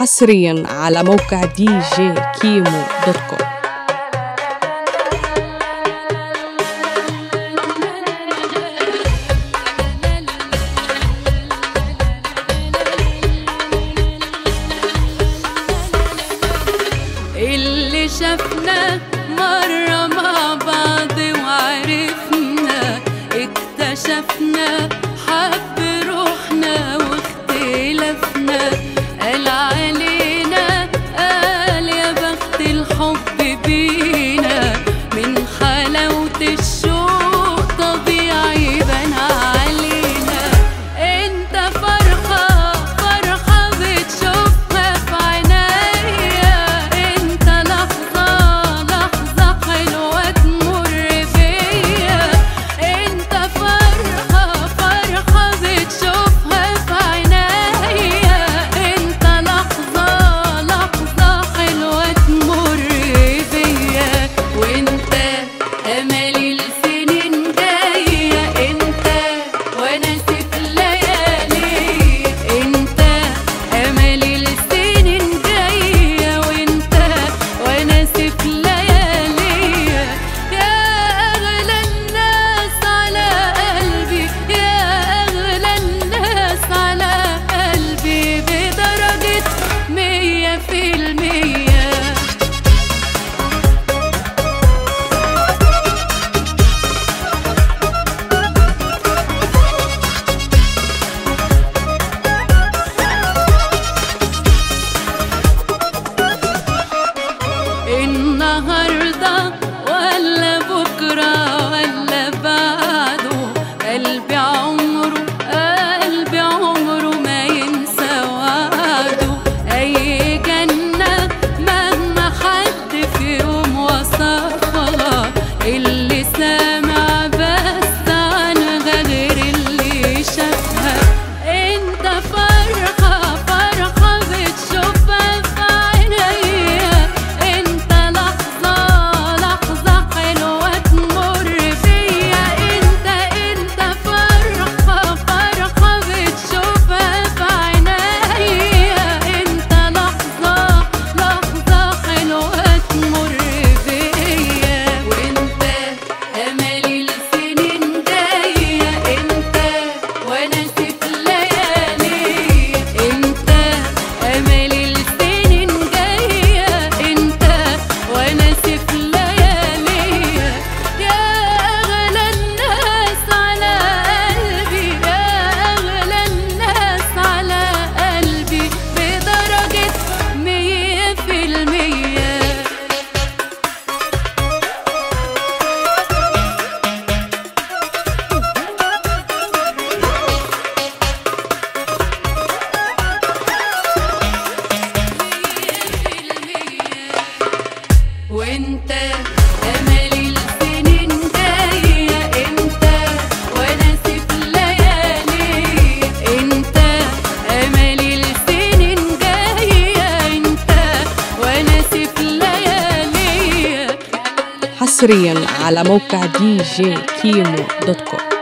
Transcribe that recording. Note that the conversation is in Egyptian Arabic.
حصريا على موقع دي جي كيمو دوت كوم اللي شافنا مرة مع بعض وعرفنا اكتشفنا حب روحنا واختلفنا قال علينا قال يا بخت الحب بينا من حلاوة الشوق طبيعي بان علينا انت فرحة فرحة بتشوفها في عينيا انت لحظة لحظة حلوة تمر بيا انت فرحة فرحة بتشوفها في عينيا انت لحظة لحظة حلوة تمر بيا وانت امل السنين جاية انت وانا سيف ليالي انت امل السنين جاية وانت وانا سيف ليالي يا اغلى الناس على قلبي يا اغلى الناس على قلبي بدرجة مية في المية النهارده ولا بكره ولا بعده قلبي عمره قلبي عمره ما ينسى وعده اي جنه مهما حد في يوم وصفها اللي سامع بس عنها غير اللي شافها انت فرحه فرحه بتشوفها في عينيا انت لحظه لحظه حلوه تمر بيا انت انت فرحه فرحه بتشوفها في عينيا انت لحظه لحظه حلوه تمر بيا وانت امل السنين جايه انت وانا سيف ليالي انت امل السنين جايه انت وانا سيف ليالي يا اغلى الناس على قلبي يا اغلى الناس على قلبي بدرجه مية في المية وانت امل السنين جايه انت وانا سيف ليالي انت امل السنين جايه انت وانا سيف ليالي حصريا على موقع دي جي كيمو دوت كوم